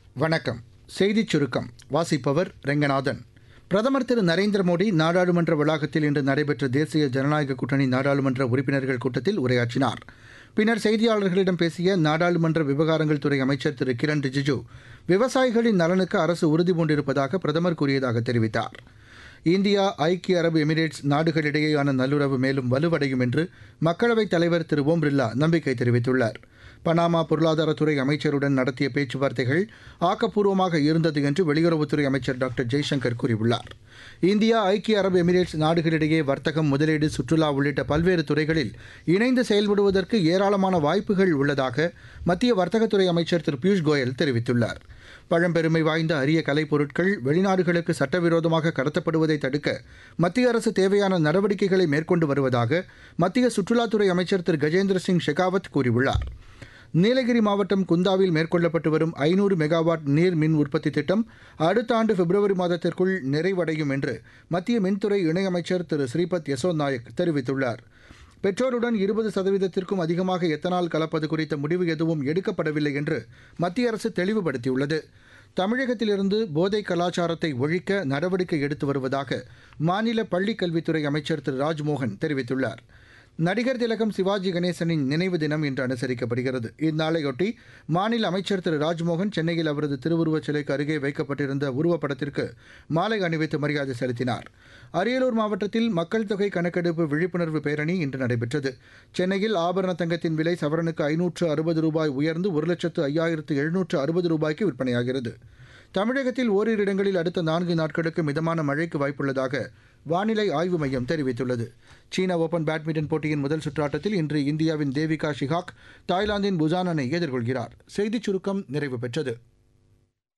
வணக்கம் செய்திச் சுருக்கம் வாசிப்பவர் ரெங்கநாதன் பிரதமர் திரு நரேந்திர மோடி நாடாளுமன்ற வளாகத்தில் இன்று நடைபெற்ற தேசிய ஜனநாயக கூட்டணி நாடாளுமன்ற உறுப்பினர்கள் கூட்டத்தில் உரையாற்றினார் பின்னர் செய்தியாளர்களிடம் பேசிய நாடாளுமன்ற விவகாரங்கள் துறை அமைச்சர் திரு கிரண் ரிஜிஜு விவசாயிகளின் நலனுக்கு அரசு உறுதிபூண்டிருப்பதாக பிரதமர் கூறியதாக தெரிவித்தார் இந்தியா ஐக்கிய அரபு எமிரேட்ஸ் நாடுகளிடையேயான நல்லுறவு மேலும் வலுவடையும் என்று மக்களவைத் தலைவர் திரு ஓம் பிர்லா நம்பிக்கை தெரிவித்துள்ளார் பனாமா பொருளாதாரத்துறை அமைச்சருடன் நடத்திய பேச்சுவார்த்தைகள் ஆக்கப்பூர்வமாக இருந்தது என்று வெளியுறவுத்துறை அமைச்சர் டாக்டர் ஜெய்சங்கர் கூறியுள்ளார் இந்தியா ஐக்கிய அரபு எமிரேட்ஸ் நாடுகளிடையே வர்த்தகம் முதலீடு சுற்றுலா உள்ளிட்ட பல்வேறு துறைகளில் இணைந்து செயல்படுவதற்கு ஏராளமான வாய்ப்புகள் உள்ளதாக மத்திய வர்த்தகத்துறை அமைச்சர் திரு பியூஷ் கோயல் தெரிவித்துள்ளார் பழம்பெருமை வாய்ந்த அரிய கலைப்பொருட்கள் வெளிநாடுகளுக்கு சட்டவிரோதமாக கடத்தப்படுவதை தடுக்க மத்திய அரசு தேவையான நடவடிக்கைகளை மேற்கொண்டு வருவதாக மத்திய சுற்றுலாத்துறை அமைச்சர் திரு கஜேந்திர சிங் ஷெகாவத் கூறியுள்ளார் நீலகிரி மாவட்டம் குந்தாவில் மேற்கொள்ளப்பட்டு வரும் ஐநூறு மெகாவாட் நீர் மின் உற்பத்தி திட்டம் அடுத்த ஆண்டு பிப்ரவரி மாதத்திற்குள் நிறைவடையும் என்று மத்திய மின்துறை இணையமைச்சர் திரு ஸ்ரீபத் யசோ நாயக் தெரிவித்துள்ளார் பெட்ரோலுடன் இருபது சதவீதத்திற்கும் அதிகமாக எத்தனால் கலப்பது குறித்த முடிவு எதுவும் எடுக்கப்படவில்லை என்று மத்திய அரசு தெளிவுபடுத்தியுள்ளது தமிழகத்திலிருந்து போதை கலாச்சாரத்தை ஒழிக்க நடவடிக்கை எடுத்து வருவதாக மாநில பள்ளிக் கல்வித்துறை அமைச்சர் திரு ராஜ்மோகன் தெரிவித்துள்ளார் நடிகர் திலகம் சிவாஜி கணேசனின் நினைவு தினம் இன்று அனுசரிக்கப்படுகிறது இந்நாளையொட்டி மாநில அமைச்சர் திரு ராஜ்மோகன் சென்னையில் அவரது திருவுருவச் சிலைக்கு அருகே வைக்கப்பட்டிருந்த உருவப்படத்திற்கு மாலை அணிவித்து மரியாதை செலுத்தினார் அரியலூர் மாவட்டத்தில் மக்கள் தொகை கணக்கெடுப்பு விழிப்புணர்வு பேரணி இன்று நடைபெற்றது சென்னையில் ஆபரண தங்கத்தின் விலை சவரனுக்கு ஐநூற்று அறுபது ரூபாய் உயர்ந்து ஒரு லட்சத்து ஐயாயிரத்து எழுநூற்று அறுபது ரூபாய்க்கு விற்பனையாகிறது தமிழகத்தில் ஓரிரு இடங்களில் அடுத்த நான்கு நாட்களுக்கு மிதமான மழைக்கு வாய்ப்புள்ளதாக வானிலை ஆய்வு மையம் தெரிவித்துள்ளது சீன ஓபன் பேட்மிண்டன் போட்டியின் முதல் சுற்றாட்டத்தில் இன்று இந்தியாவின் தேவிகா ஷிகாக் தாய்லாந்தின் புசானனை எதிர்கொள்கிறார் செய்திச் சுருக்கம் நிறைவு பெற்றது